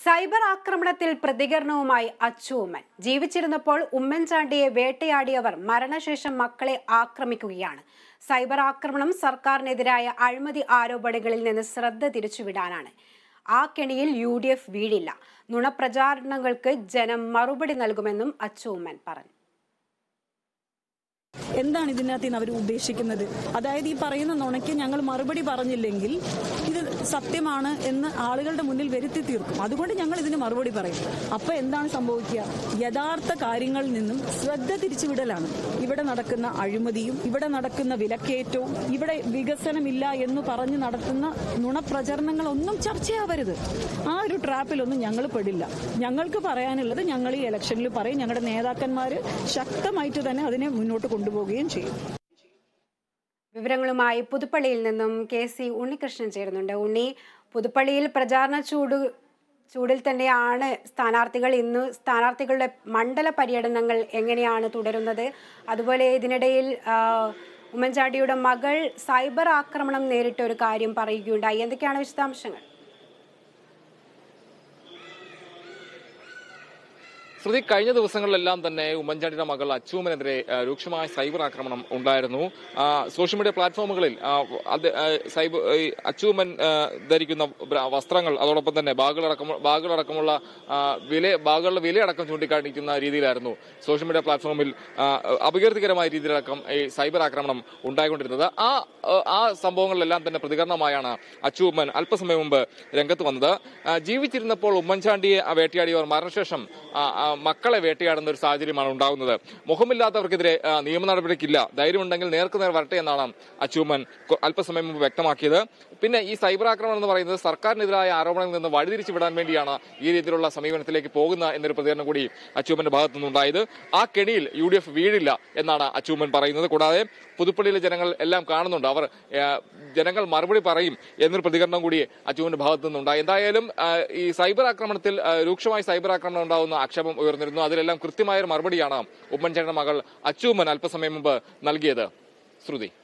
cyber ആക്രമണത്തിൽ പ്രതികരണവുമായി അച്ചു ഉമ്മൻ ജീവിച്ചിരുന്നപ്പോൾ ഉമ്മൻചാണ്ടിയെ വേട്ടയാടിയവർ മരണശേഷം മക്കളെ ആക്രമിക്കുകയാണ് സൈബർ ആക്രമണം സർക്കാരിനെതിരായ അഴിമതി ആരോപണങ്ങളിൽ നിന്ന് ശ്രദ്ധ തിരിച്ചുവിടാനാണ് ആ കെണിയിൽ യു ഡി എഫ് വീഴില്ല നുണപ്രചാരണങ്ങൾക്ക് ജനം മറുപടി നൽകുമെന്നും അച്ചു ഉമ്മൻ പറഞ്ഞു എന്താണ് ഇതിനകത്ത് നിന്ന് അവർ ഉദ്ദേശിക്കുന്നത് അതായത് ഈ പറയുന്ന നുണയ്ക്ക് ഞങ്ങൾ മറുപടി പറഞ്ഞില്ലെങ്കിൽ ഇത് സത്യമാണ് എന്ന് ആളുകളുടെ മുന്നിൽ വരുത്തി തീർക്കും അതുകൊണ്ട് ഞങ്ങൾ ഇതിന് മറുപടി പറയും അപ്പൊ എന്താണ് സംഭവിക്കുക യഥാർത്ഥ കാര്യങ്ങളിൽ നിന്നും ശ്രദ്ധ തിരിച്ചുവിടലാണ് ഇവിടെ നടക്കുന്ന അഴിമതിയും ഇവിടെ നടക്കുന്ന വിലക്കയറ്റവും ഇവിടെ വികസനമില്ല എന്ന് പറഞ്ഞ് നടത്തുന്ന നുണപ്രചരണങ്ങളൊന്നും ചർച്ചയാവരുത് ആ ഒരു ട്രാപ്പിലൊന്നും ഞങ്ങൾ പെടില്ല ഞങ്ങൾക്ക് പറയാനുള്ളത് ഞങ്ങൾ ഈ ഇലക്ഷനിൽ പറയും ഞങ്ങളുടെ നേതാക്കന്മാർ ശക്തമായിട്ട് തന്നെ അതിനെ മുന്നോട്ട് കൊണ്ടുപോവുകയും ചെയ്യും വിവരങ്ങളുമായി പുതുപ്പള്ളിയിൽ നിന്നും കെ സി ഉണ്ണികൃഷ്ണൻ ചേരുന്നുണ്ട് ഉണ്ണി പുതുപ്പള്ളിയിൽ പ്രചാരണ ചൂട് ചൂടിൽ തന്നെയാണ് സ്ഥാനാർത്ഥികൾ ഇന്ന് സ്ഥാനാർത്ഥികളുടെ മണ്ഡല പര്യടനങ്ങൾ എങ്ങനെയാണ് തുടരുന്നത് അതുപോലെ ഇതിനിടയിൽ ആ, ഉമ്മൻചാണ്ടിയുടെ മകൾ സൈബർ ആക്രമണം നേരിട്ട ഒരു കാര്യം പറയുകയുണ്ടായി എന്തൊക്കെയാണ് വിശദാംശങ്ങൾ ശ്രുതി കഴിഞ്ഞ ദിവസങ്ങളിലെല്ലാം തന്നെ ഉമ്മൻചാണ്ടിയുടെ മകൾ അച്ചൂമനെതിരെ ആ, രൂക്ഷമായ സൈബർ ആക്രമണം ഉണ്ടായിരുന്നു ആ, സോഷ്യൽ മീഡിയ പ്ലാറ്റ്ഫോമുകളിൽ ആ, അത് ആ, സൈബർ ഈ അച്ചൂമൻ ആ, ധരിക്കുന്ന ബ്ര- വസ്ത്രങ്ങൾ അതോടൊപ്പം തന്നെ ബാഗുകളടക്കം ബാഗുകളടക്കമുള്ള ആ, വില ബാഗുകളുടെ വിലയടക്കം ചൂണ്ടിക്കാണിക്കുന്ന രീതിയിലായിരുന്നു സോഷ്യൽ മീഡിയ പ്ലാറ്റ്ഫോമിൽ ആ, അപകീർത്തികരമായ രീതിയിലടക്കം ഈ സൈബർ ആക്രമണം ഉണ്ടായിക്കൊണ്ടിരുന്നത് ആ ആ സംഭവങ്ങളിലെല്ലാം തന്നെ പ്രതികരണമായാണ് അച്ചൂമ്മൻ അല്പസമയം മുമ്പ് രംഗത്ത് വന്നത് ആ, ജീവിച്ചിരുന്നപ്പോൾ ഉമ്മൻചാണ്ടിയെ ആ വേട്ടയാടിയവർ മരണശേഷം ആ, ആ, മക്കളെ വേട്ടയാടുന്ന ഒരു സാഹചര്യമാണ് ഉണ്ടാകുന്നത് മുഖമില്ലാത്തവർക്കെതിരെ ആ, നിയമ നടപടിക്കില്ല ധൈര്യമുണ്ടെങ്കിൽ നേർക്ക് നേർ വരട്ടെ എന്നാണ് അച്ചൂമ്മൻ കൊ- അല്പസമയം മുമ്പ് വ്യക്തമാക്കിയത് പിന്നെ ഈ സൈബർ ആക്രമണം എന്ന് പറയുന്നത് സർക്കാരിനെതിരായ ആരോപണങ്ങളിൽ നിന്ന് വഴിതിരിച്ചു വിടാൻ വേണ്ടിയാണ് ഈ രീതിയിലുള്ള സമീപനത്തിലേക്ക് പോകുന്ന എന്നൊരു പ്രതികരണം കൂടി അച്ചൂമ്മന്റെ ഭാഗത്തു നിന്നുണ്ടായത് ആ കെണിയിൽ യു ഡി എഫ് വീഴില്ല എന്നാണ് അച്ചൂമ്മൻ പറയുന്നത് കൂടാതെ പുതുപ്പള്ളിയിലെ ജനങ്ങൾ എല്ലാം കാണുന്നുണ്ട് അവർ ആ, ജനങ്ങൾ മറുപടി പറയും എന്നൊരു പ്രതികരണം കൂടി അച്ചൂമ്മന്റെ ഭാഗത്തു നിന്നുണ്ടായി എന്തായാലും ആ, ഈ സൈബർ ആക്രമണത്തിൽ ആ, രൂക്ഷമായ സൈബർ ആക്രമണം ഉണ്ടാകുന്ന ആക്ഷേപം ഉയർന്നിരുന്നു അതിലെല്ലാം കൃത്യമായ ഒരു മറുപടിയാണ് ഉമ്മൻചാണ്ടിയുടെ മകൾ അച്ചൂമ്മൻ അല്പസമയം മുമ്പ് നൽകിയത് ശ്രുതി